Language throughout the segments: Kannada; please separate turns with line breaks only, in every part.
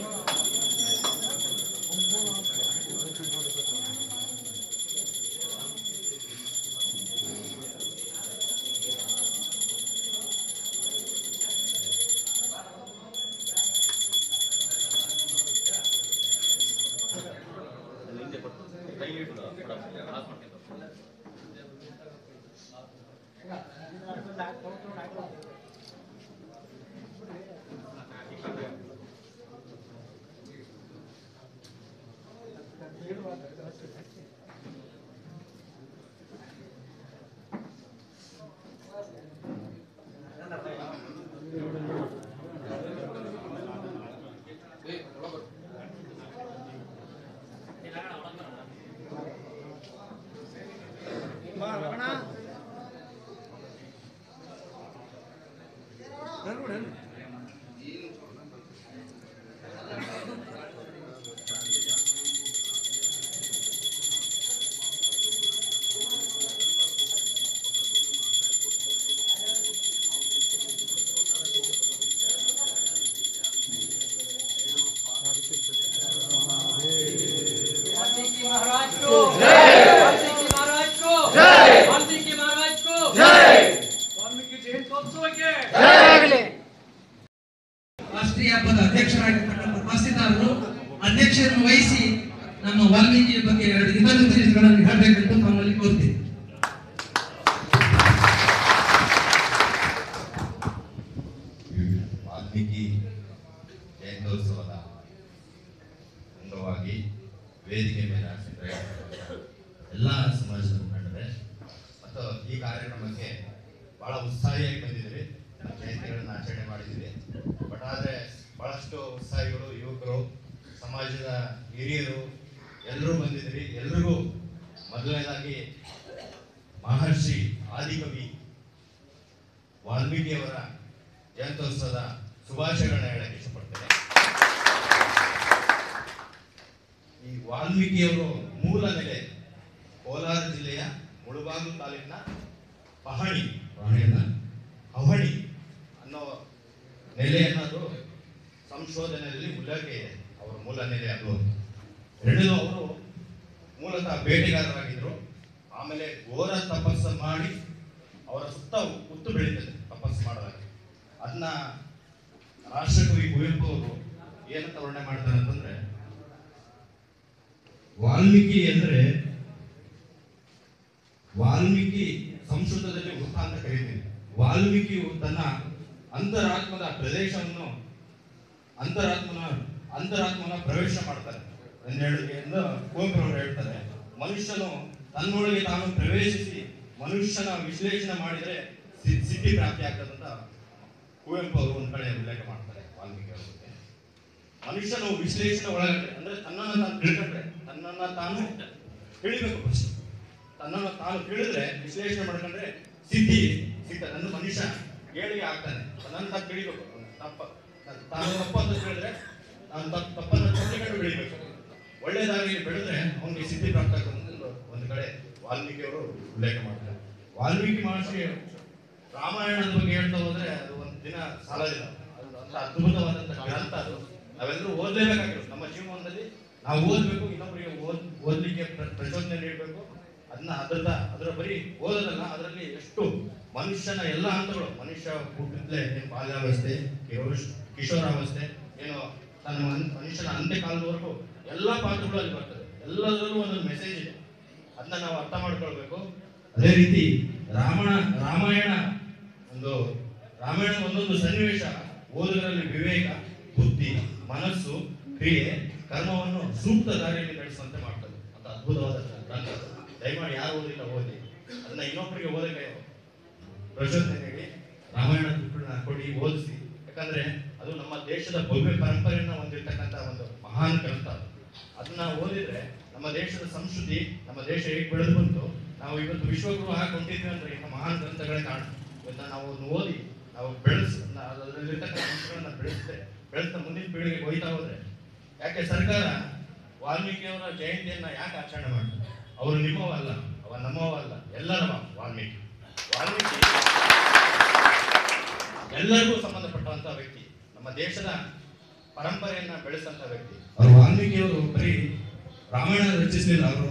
वाल्मीकि महाराज को वाल्मीकि महाराज को वाल्मीकि महाराज को ವಾಲ್ಮೀಕಿ ಜಯಂತ್ಯೋತ್ಸವಕ್ಕೆ
ರಾಷ್ಟ್ರೀಯ ಹಬ್ಬದ ಅಧ್ಯಕ್ಷರಾಗಿರ್ತಕ್ಕಂಥ ತಹಸೀಲ್ದಾರರು ಅಧ್ಯಕ್ಷರನ್ನು ವಹಿಸಿ ನಮ್ಮ ವಾಲ್ಮೀಕಿ ಬಗ್ಗೆ ಎರಡು ಇನ್ನೊಂದು ವಿಶೇಷಗಳನ್ನು ಹೇಳಬೇಕೆಂದು ತಮ್ಮಲ್ಲಿ ಕೋರ್ತೀನಿ
ವಾಲ್ಮೀಕಿ ಜಯಂತ್ಯೋತ್ಸವದ ಅಂಗವಾಗಿ ವೇದಿಕೆ ಮೇಲೆ ಆಸಕ್ತರೆ ಎಲ್ಲ ಸಮಾಜದ ಮುಖಂಡರೇ ಮತ್ತು ಈ ಕಾರ್ಯಕ್ರಮಕ್ಕೆ ಬಹಳ ಉತ್ಸಾಹಿಯಾಗಿ ಬಂದಿದ್ದೀವಿ ಜಯಂತಿಗಳನ್ನ ಆಚರಣೆ ಮಾಡಿದ್ದೀವಿ ಬಟ್ ಆದರೆ ಬಹಳಷ್ಟು ಉತ್ಸಾಹಿಗಳು ಯುವಕರು ಸಮಾಜದ ಹಿರಿಯರು ಎಲ್ಲರೂ ಬಂದಿದ್ದೀರಿ ಎಲ್ರಿಗೂ ಮೊದಲನೇದಾಗಿ ಮಹರ್ಷಿ ಆದಿಕವಿ ವಾಲ್ಮೀಕಿಯವರ ಜಯಂತ್ಯೋತ್ಸವದ ಶುಭಾಶಯಗಳನ್ನ ಹೇಳಕ್ಕೆ ಇಷ್ಟಪಡ್ತೇನೆ ಈ ವಾಲ್ಮೀಕಿಯವರು ಮೂಲ ನೆಲೆ ಕೋಲಾರ ಜಿಲ್ಲೆಯ ಮುಳುಬಾಗಿಲು ತಾಲೂಕಿನ ಪಹಣಿ ಪಹಣಿಯನ್ನ ಅವಣಿ ಅನ್ನೋ ನೆಲೆ ಅನ್ನೋದು ಸಂಶೋಧನೆಯಲ್ಲಿ ಉಲ್ಲೇಖ ಇದೆ ಅವರ ಮೂಲ ನೆಲೆ ಅದು ಎರಡನೇದು ಅವರು ಮೂಲತಃ ಬೇಟೆಗಾರರಾಗಿದ್ರು ಆಮೇಲೆ ಘೋರ ತಪಸ್ಸು ಮಾಡಿ ಅವರ ಸುತ್ತ ಉತ್ತು ಬೆಳೀತದೆ ತಪಸ್ಸು ಮಾಡಿದಾಗ ಅದನ್ನ ರಾಷ್ಟ್ರಕವಿ ಕುವೆಂಪು ಅವರು ಏನಂತ ವರ್ಣನೆ ಮಾಡ್ತಾರೆ ಅಂತಂದ್ರೆ ವಾಲ್ಮೀಕಿ ಅಂದ್ರೆ ವಾಲ್ಮೀಕಿ ಸಂಸ್ಕೃತದಲ್ಲಿ ವೃತ್ತ ಅಂತ ಕರೀತೀವಿ ವಾಲ್ಮೀಕಿಯು ತನ್ನ ಅಂತರಾತ್ಮದ ಪ್ರದೇಶವನ್ನು ಅಂತರಾತ್ಮನ ಅಂತರಾತ್ಮನ ಪ್ರವೇಶ ಮಾಡ್ತಾರೆ ಎಂದು ಹೇಳಿ ಎಂದು ಕುವೆಂಪು ಅವರು ಹೇಳ್ತಾರೆ ಮನುಷ್ಯನು ತನ್ನೊಳಗೆ ತಾನು ಪ್ರವೇಶಿಸಿ ಮನುಷ್ಯನ ವಿಶ್ಲೇಷಣೆ ಮಾಡಿದರೆ ಸಿ- ಸಿದ್ಧಿ ಪ್ರಾಪ್ತಿ ಆಗ್ತದಂತ ಕುವೆಂಪು ಅವರು ಒಂದ್ ಕಡೆ ಉಲ್ಲೇಖ ಮಾಡ್ತಾರೆ ವಾಲ್ಮೀಕಿ ಅವ್ರ ಬಗ್ಗೆ ಮನುಷ್ಯನು ವಿಶ್ಲೇಷಣೆ ಒಳಗಡೆ ಅಂದ್ರೆ ತನ್ನನ್ನು ತಾನು ತಿಳ್ಕೊಂಡ್ರೆ ತನ್ನನ್ನ ತಾನು ತಿಳಿಬೇಕು ಫಸ್ಟ್ ತನ್ನನ್ನು ತಾನು ತಿಳಿದ್ರೆ ವಿಶ್ಲೇಷಣೆ ಮಾಡ್ಕೊಂಡ್ರೆ ಸಿದ್ಧಿ ಸಿಗ್ತದೆ ಅಂದ್ರೆ ಮನುಷ್ಯ ಏಳಿಗೆ ಆಗ್ತಾನೆ ತನ್ನನ್ನು ತಾನು ತಿಳಿಬೇಕು ತಪ್ಪ ತಾನು ತಪ್ಪು ಅಂತ ತಿಳಿದ್ರೆ ನಾನು ತಪ್ಪು ತಪ್ಪನ್ನು ತಿಳ್ಕೊಂಡು ಬೆಳಿಬೇಕು ಒಳ್ಳೆ ದಾರಿಯಲ್ಲಿ ಬೆಳೆದ್ರೆ ಅವನಿಗೆ ಸಿದ್ಧಿ ಪ್ರಾಪ್ತ ಆಗ್ತದೆ ಅಂತ ಒಂದು ಕಡೆ ವಾಲ್ಮೀಕಿ ಅವರು ಉಲ್ಲೇಖ ಮಾಡ್ತಾರೆ ವಾಲ್ಮೀಕಿ ಮಹರ್ಷಿ ರಾಮಾಯಣದ ಬಗ್ಗೆ ಹೇಳ್ತಾ ಹೋದ್ರೆ ಅದು ಒಂದು ದಿನ ಸಾಲದಿಲ್ಲ ಅದು ಅಂತ ಅದ್ಭುತವಾದಂತ ಗ್ರಂಥ ಅದು ನಾವೆಲ್ಲರೂ ಓದಲೇಬೇಕಾಗಿರೋದು ನಮ್ಮ ಜೀವನದಲ್ಲಿ ನಾವು ಓದ್ಬೇಕು ಇನ್ನೊಬ್ಬರಿಗೆ ಓದ್ ಓದ್ಲಿಕ್ಕೆ ಪ್ರ- ಪ್ರಚೋದನೆ ನೀಡಬೇಕು ಅದನ್ನ ಅದರ ಅದರ ಬರೀ ಓದೋದಲ್ಲ ಅದರಲ್ಲಿ ಎಷ್ಟು ಮನುಷ್ಯನ ಎಲ್ಲ ಹಂತಗಳು ಮನುಷ್ಯ ಹುಟ್ಟಿದ್ಲೆ ಏನು ಬಾಲ್ಯಾವಸ್ಥೆ ಕಿರೋಶ್ ಕಿಶೋರಾವಸ್ಥೆ ಏನು ತನ್ನ ಮನ್- ಮನುಷ್ಯನ ಅಂತ್ಯ ಕಾಲದವರೆಗೂ ಎಲ್ಲ ಪಾತ್ರಗಳು ಅಲ್ಲಿ ಬರ್ತದೆ ಎಲ್ಲದರಲ್ಲೂ ಒಂದೊಂದು ಮೆಸೇಜ್ ಇದೆ ಅದನ್ನ ನಾವು ಅರ್ಥ ಮಾಡ್ಕೊಳ್ಬೇಕು ಅದೇ ರೀತಿ ರಾಮಣ ರಾಮಾಯಣ ಒಂದು ರಾಮಾಯಣದ ಒಂದೊಂದು ಸನ್ನಿವೇಶ ಓದುಗರಲ್ಲಿ ವಿವೇಕ ಬುದ್ಧಿ ಮನಸ್ಸು ಕ್ರಿಯೆ ಕರ್ಮವನ್ನು ಸೂಕ್ತ ದಾರಿಯಲ್ಲಿ ನಡೆಸುವಂತೆ ಮಾಡ್ತದೆ ಅಂತ ಅದ್ಭುತವಾದ ಗ್ರಂಥ ಅದು. ದಯಮಾಡಿ ಯಾರು ಓದಿಲ್ಲ ಓದಿ ಅದನ್ನ ಇನ್ನೊಬ್ಬರಿಗೆ ಓದಕ್ಕೆ ಪ್ರಚೋದನೆ ನೀಡಿ ರಾಮಾಯಣ ದುಡ್ಡನ್ನ ಕೊಡಿ ಓದಿಸಿ ಯಾಕಂದ್ರೆ ಅದು ನಮ್ಮ ದೇಶದ ಭವ್ಯ ಪರಂಪರೆಯನ್ನ ಹೊಂದಿರತಕ್ಕಂತ ಒಂದು ಮಹಾನ್ ಗ್ರಂಥ ಅದು. ಅದನ್ನ ಓದಿದ್ರೆ ನಮ್ಮ ದೇಶದ ಸಂಸ್ಕೃತಿ ನಮ್ಮ ದೇಶ ಹೇಗೆ ಬೆಳೆದು ಬಂತು ನಾವು ಇವತ್ತು ವಿಶ್ವಗುರು ಆಗಿ ಹೊಂಟಿದ್ವಿ ಅಂದ್ರೆ ಇಂಥ ಮಹಾನ್ ಗ್ರಂಥಗಳೇ ಕಾರಣ ಇವನ್ನ ನಾವು ಅದನ್ನ ಓದಿ ನಾವು ಬೆಳೆಸ್ ಅದರಲ್ಲಿರ್ತಕ್ಕಂಥ ಅಂಶಗಳನ್ನ ಬೆಳೆಸಿದ್ರೆ ಬೆಳೆಸ್ತಾ ಮುಂದಿನ ಪೀಳಿಗೆಗೆ ಒಯ್ತಾ ಹೋದ್ರೆ ಯಾಕೆ ಸರ್ಕಾರ ವಾಲ್ಮೀಕಿಯವರ ಜಯಂತಿಯನ್ನ ಯಾಕೆ ಆಚರಣೆ ಮಾಡ್ತಾರೆ ಅವರು ನಿಮ್ಮವಲ್ಲ ಅವ ನಮ್ಮವಲ್ಲ ಎಲ್ಲರವ ವಾಲ್ಮೀಕಿ ವಾಲ್ಮೀಕಿ ಎಲ್ಲರಿಗೂ ಸಂಬಂಧಪಟ್ಟಂತ ವ್ಯಕ್ತಿ ನಮ್ಮ ದೇಶದ ಪರಂಪರೆಯನ್ನ ಬೆಳೆಸಂತ ವ್ಯಕ್ತಿ ಅವರು ವಾಲ್ಮೀಕಿಯವರು ಬರೀ ರಾಮಾಯಣ ರಚಿಸಲಿಲ್ಲ ಅವರು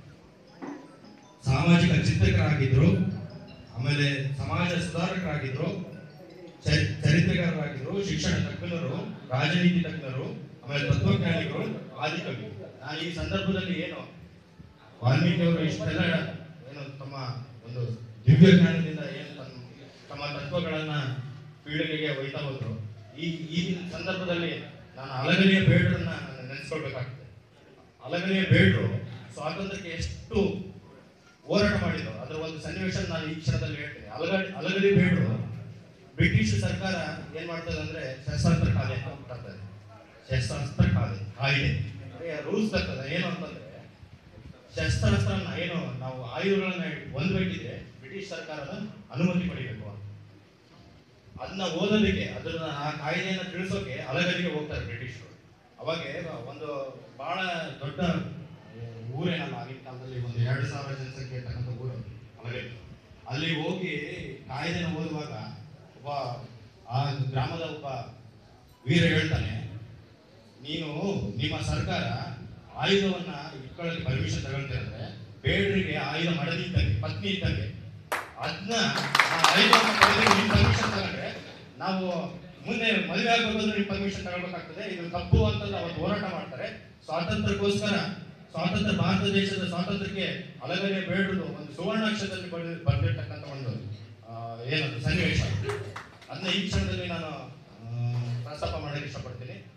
ಸಾಮಾಜಿಕ ಚಿಂತಕರಾಗಿದ್ರು ಆಮೇಲೆ ಸಮಾಜ ಸುಧಾರಕರಾಗಿದ್ರು ಚ- ಚರಿತ್ರೆಗಾರರಾಗಿದ್ರು ಶಿಕ್ಷಣ ತಜ್ಞರು ರಾಜನೀತಿ ತಜ್ಞರು ಆಮೇಲೆ ತತ್ವಜ್ಞಾನಿಗಳು ಆದಿಕವಿ ನಾನು ಈ ಸಂದರ್ಭದಲ್ಲಿ ಏನು ವಾಲ್ಮೀಕಿ ಅವರು ಇಷ್ಟೆಲ್ಲ ಏನು ತಮ್ಮ ಒಂದು ದಿವ್ಯ ಜ್ಞಾನದಿಂದ ಏನು ತಮ್ಮ ತಮ್ಮ ತತ್ವಗಳನ್ನ ಪೀಳಿಗೆಗೆ ಒಯ್ತಾ ಹೋದ್ರು ಈ ಈ ಸಂದರ್ಭದಲ್ಲಿ ನಾನು ಅಲಗಲಿಯ ಬೇಡರನ್ನ ನಾನು ನೆನೆಸ್ಕೊಳ್ಬೇಕಾಗ್ತದೆ ಅಲಗಲಿಯ ಬೇಡರು ಸ್ವಾತಂತ್ರ್ಯಕ್ಕೆ ಎಷ್ಟು ಹೋರಾಟ ಮಾಡಿದ್ರು ಅದರ ಒಂದು ಸನ್ನಿವೇಶ ನಾನು ಈ ಕ್ಷಣದಲ್ಲಿ ಹೇಳ್ತೀನಿ ಅಲಗಲಿ ಅಲಗಲಿ ಬೇಡರು ಬ್ರಿಟಿಷ್ ಸರ್ಕಾರ ಏನ್ ಮಾಡ್ತದೆ ಅಂದ್ರೆ ಶಸ್ತ್ರಾಸ್ತ್ರ ಕಾಯ್ದೆ ಅಂತ ತರ್ತದೆ ಶಸ್ತ್ರಾಸ್ತ್ರ ಕಾಯ್ದೆ ಕಾಯ್ದೆ ರೂಲ್ಸ್ ತರ್ತದೆ ಏನು ಅಂತಂದ್ರೆ ಶಸ್ತ್ರಾಸ್ತ್ರನ ಏನು ನಾವು ಆಯುಧಗಳನ್ನ ಹೊಂದಬೇಕಿದ್ರೆ ಬ್ರಿಟಿಷ್ ಸರ್ಕಾರದ ಅನುಮತಿ ಪಡಿಬೇಕು ಅಂತ ಅದನ್ನ ಓದೋದಕ್ಕೆ ಅದನ್ನ ಆ ಕಾಯ್ದೆಯನ್ನ ತಿಳಿಸೋಕೆ ಅಲಗಲಿಗೆ ಹೋಗ್ತಾರೆ ಬ್ರಿಟಿಷರು ಅವಾಗ ಒಂದು ಬಹಳ ದೊಡ್ಡ ಊರೇನಲ್ಲ ಆಗಿನ ಕಾಲದಲ್ಲಿ ಒಂದು ಎರಡು ಸಾವಿರ ಜನಸಂಖ್ಯೆ ಇರ್ತಕ್ಕಂಥ ಊರು ಅಲಗಲಿ ಅಲ್ಲಿ ಹೋಗಿ ಕಾಯ್ದೆನ ಓದುವಾಗ ಒಬ್ಬ ಆ ಗ್ರಾಮದ ಒಬ್ಬ ವೀರ ಹೇಳ್ತಾನೆ ನೀನು ನಿಮ್ಮ ಸರ್ಕಾರ ಆಯುಧವನ್ನ ಇಟ್ಕೊಳ್ಳೋಕೆ ಪರ್ಮಿಷನ್ ತಗೊಳ್ತಿರಂದ್ರೆ ಬೇಡರಿಗೆ ಆಯುಧ ಮಡದಿ ಇದ್ದಂಗೆ ಪತ್ನಿ ಇದ್ದಂಗೆ ಅದನ್ನ ಆ ಆಯುಧವನ್ನ ಪಡೆದು ನಿಮ್ಮ ಪರ್ಮಿಷನ್ ತಗೊಂಡ್ರೆ ನಾವು ಮುಂದೆ ಮದುವೆ ಆಗ್ಬೇಕಂದ್ರೆ ನಿಮ್ಮ ಪರ್ಮಿಷನ್ ತಗೊಳ್ಬೇಕಾಗ್ತದೆ ಇದು ತಪ್ಪು ಅಂತ ಅವತ್ತು ಹೋರಾಟ ಮಾಡ್ತಾರೆ ಸ್ವಾತಂತ್ರ್ಯಕ್ಕೋಸ್ಕರ ಸ್ವಾತಂತ್ರ್ಯ ಭಾರತ ದೇಶದ ಸ್ವಾತಂತ್ರ್ಯಕ್ಕೆ ಅಲಗನೆ ಬೇಡರು ಒಂದು ಸುವರ್ಣಾಕ್ಷರದಲ್ಲಿ ಬರೆದ ಬರೆದಿರ್ತಕ್ಕಂಥ ಒಂದು ಆ, ಏನದು ಸನ್ನಿವೇಶ ಅದನ್ನ ಈ ಕ್ಷಣದಲ್ಲಿ ನಾನು ಆ, ಪ್ರಸ್ತಾಪ ಮಾಡಕ್ಕೆ ಇಷ್ಟಪಡ್ತೀನಿ